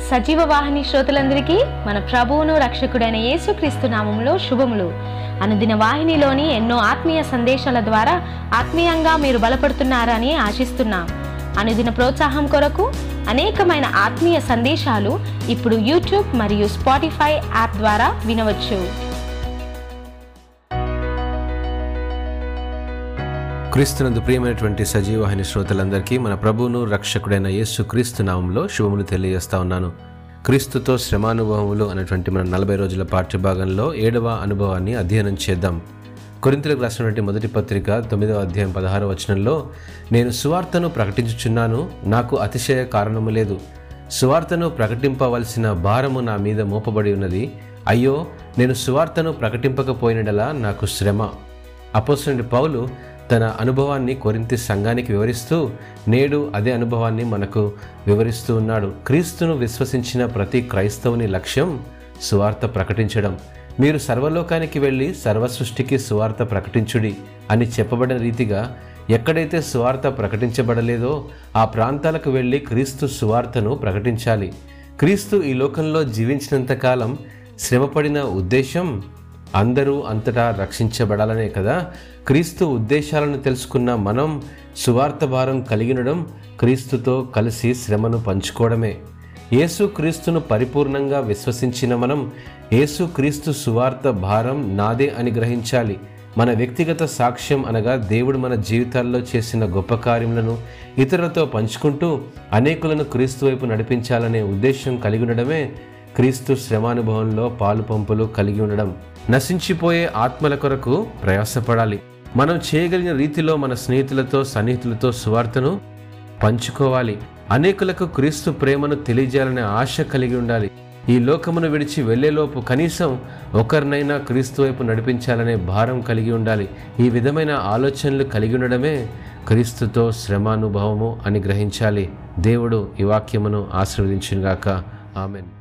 సజీవ వాహిని శ్రోతలందరికీ మన ప్రభువును రక్షకుడైన యేసుక్రీస్తు నామంలో శుభములు అనుదిన వాహినిలోని ఎన్నో ఆత్మీయ సందేశాల ద్వారా ఆత్మీయంగా మీరు బలపడుతున్నారని ఆశిస్తున్నాం అనుదిన ప్రోత్సాహం కొరకు అనేకమైన ఆత్మీయ సందేశాలు ఇప్పుడు యూట్యూబ్ మరియు స్పాటిఫై యాప్ ద్వారా వినవచ్చు క్రీస్తునందు ప్రియమైనటువంటి సజీవాహిని శ్రోతలందరికీ మన ప్రభువును రక్షకుడైన యేసు క్రీస్తు నామంలో శుభములు తెలియజేస్తా ఉన్నాను క్రీస్తుతో శ్రమానుభవములు అనేటువంటి మన నలభై రోజుల పాఠ్యభాగంలో ఏడవ అనుభవాన్ని అధ్యయనం చేద్దాం కొరింతలకు రాసినటువంటి మొదటి పత్రిక తొమ్మిదవ అధ్యాయం పదహారవ వచనంలో నేను సువార్తను ప్రకటించుచున్నాను నాకు అతిశయ కారణము లేదు సువార్తను ప్రకటింపవలసిన భారము నా మీద మోపబడి ఉన్నది అయ్యో నేను సువార్తను ప్రకటింపకపోయినడలా నాకు శ్రమ అపోస్తుడి పౌలు తన అనుభవాన్ని కొరింతి సంఘానికి వివరిస్తూ నేడు అదే అనుభవాన్ని మనకు వివరిస్తూ ఉన్నాడు క్రీస్తును విశ్వసించిన ప్రతి క్రైస్తవుని లక్ష్యం సువార్త ప్రకటించడం మీరు సర్వలోకానికి వెళ్ళి సర్వ సృష్టికి సువార్త ప్రకటించుడి అని చెప్పబడిన రీతిగా ఎక్కడైతే సువార్త ప్రకటించబడలేదో ఆ ప్రాంతాలకు వెళ్ళి క్రీస్తు సువార్తను ప్రకటించాలి క్రీస్తు ఈ లోకంలో జీవించినంతకాలం శ్రమపడిన ఉద్దేశం అందరూ అంతటా రక్షించబడాలనే కదా క్రీస్తు ఉద్దేశాలను తెలుసుకున్న మనం సువార్త భారం కలిగినడం క్రీస్తుతో కలిసి శ్రమను పంచుకోవడమే యేసు క్రీస్తును పరిపూర్ణంగా విశ్వసించిన మనం యేసు క్రీస్తు సువార్త భారం నాదే అని గ్రహించాలి మన వ్యక్తిగత సాక్ష్యం అనగా దేవుడు మన జీవితాల్లో చేసిన గొప్ప కార్యములను ఇతరులతో పంచుకుంటూ అనేకులను క్రీస్తు వైపు నడిపించాలనే ఉద్దేశం కలిగి ఉండడమే క్రీస్తు శ్రమానుభవంలో పాలు పంపులు కలిగి ఉండడం నశించిపోయే ఆత్మల కొరకు ప్రయాసపడాలి మనం చేయగలిగిన రీతిలో మన స్నేహితులతో సన్నిహితులతో సువార్తను పంచుకోవాలి అనేకులకు క్రీస్తు ప్రేమను తెలియజేయాలనే ఆశ కలిగి ఉండాలి ఈ లోకమును విడిచి వెళ్లేలోపు కనీసం ఒకరినైనా క్రీస్తు వైపు నడిపించాలనే భారం కలిగి ఉండాలి ఈ విధమైన ఆలోచనలు కలిగి ఉండడమే క్రీస్తుతో శ్రమానుభవము అని గ్రహించాలి దేవుడు ఈ వాక్యమును ఆశీర్వదించుగాక ఆమెన్